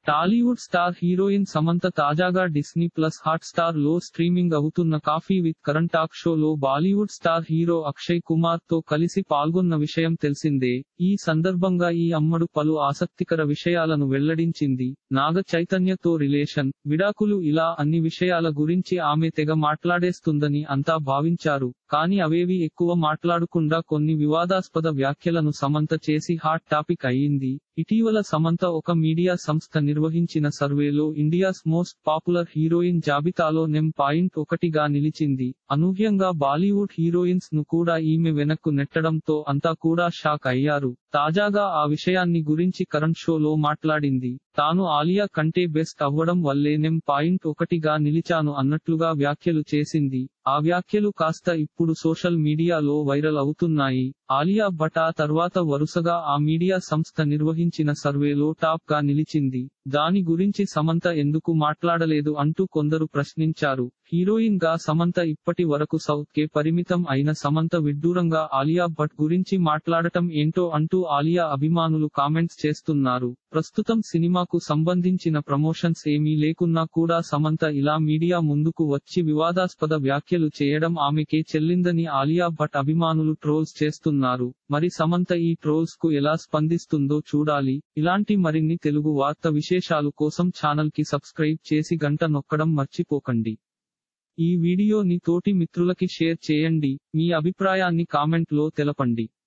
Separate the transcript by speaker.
Speaker 1: Tollywood star heroine Samantha తాజాగా Disney plus Hotstar లో streaming అవుతున్న కాఫీ విత్ కరణ్ టాక్ షోలో Bollywood star hero Akshay Kumar తో కలిసి పాల్గొన్న విషయం తెలిసిందే ఈ సందర్భంగా ఈ అమ్మడు పలు ఆసక్తికర విషయాలను వెల్లడించింది నాగ చైతన్యతో రిలేషన్ విడాకులు ఇలా అన్ని విషయాల గురించి ఆమె తెగ మాట్లాడేస్తుందని అంతా భావించారు కానీ అవేవి ఎక్కువ మాట్లాడకుండా కొన్ని వివాదాస్పద వ్యాఖ్యలను సమంత చేసి హాట్ టాపిక్ అయ్యింది ఇటీవల సమంత ఒక మీడియా సంస్థ నిర్వహించిన సర్వేలో ఇండియాస్ మోస్ట్ పాపులర్ హీరోయిన్ జాబితాలో నెం పాయింట్ ఒకటిగా నిలిచింది అనూహ్యంగా బాలీవుడ్ హీరోయిన్స్ ను కూడా ఈమె వెనక్కు నెట్టడంతో అంతా కూడా షాక్ అయ్యారు తాజాగా ఆ విషయాన్ని గురించి కరెంట్ షోలో మాట్లాడింది తాను ఆలియా కంటే బెస్ట్ అవ్వడం వల్లే నెం పాయింట్ ఒకటిగా నిలిచాను అన్నట్లుగా వ్యాఖ్యలు చేసింది ఆ వ్యాఖ్యలు కాస్త ఇప్పుడు సోషల్ మీడియాలో వైరల్ అవుతున్నాయి ఆలియా భట్ ఆ తర్వాత వరుసగా ఆ మీడియా సంస్థ నిర్వహించిన సర్వేలో టాప్ గా నిలిచింది దాని గురించి సమంత ఎందుకు మాట్లాడలేదు అంటూ కొందరు ప్రశ్నించారు హీరోయిన్ గా సమంత ఇప్పటి వరకు సౌత్ కే పరిమితం అయిన సమంత విడ్డూరంగా ఆలియా భట్ గురించి మాట్లాడటం ఏంటో అంటూ ఆలియా అభిమానులు కామెంట్స్ చేస్తున్నారు ప్రస్తుతం సినిమాకు సంబంధించిన ప్రమోషన్స్ ఏమీ లేకున్నా కూడా సమంత ఇలా మీడియా ముందుకు వచ్చి వివాదాస్పద వ్యాఖ్యలు చేయడం ఆమెకే చెల్లిందని ఆలియా భట్ అభిమానులు ట్రోల్స్ చేస్తున్నారు మరి సమంత ఈ ట్రోల్స్ కు ఎలా స్పందిస్తుందో చూడాలి ఇలాంటి మరిన్ని తెలుగు వార్త విశేషాలు కోసం ఛానల్ కి సబ్స్క్రైబ్ చేసి గంట నొక్కడం మర్చిపోకండి ఈ వీడియోని తోటి మిత్రులకి షేర్ చేయండి మీ అభిప్రాయాన్ని కామెంట్ లో తెలపండి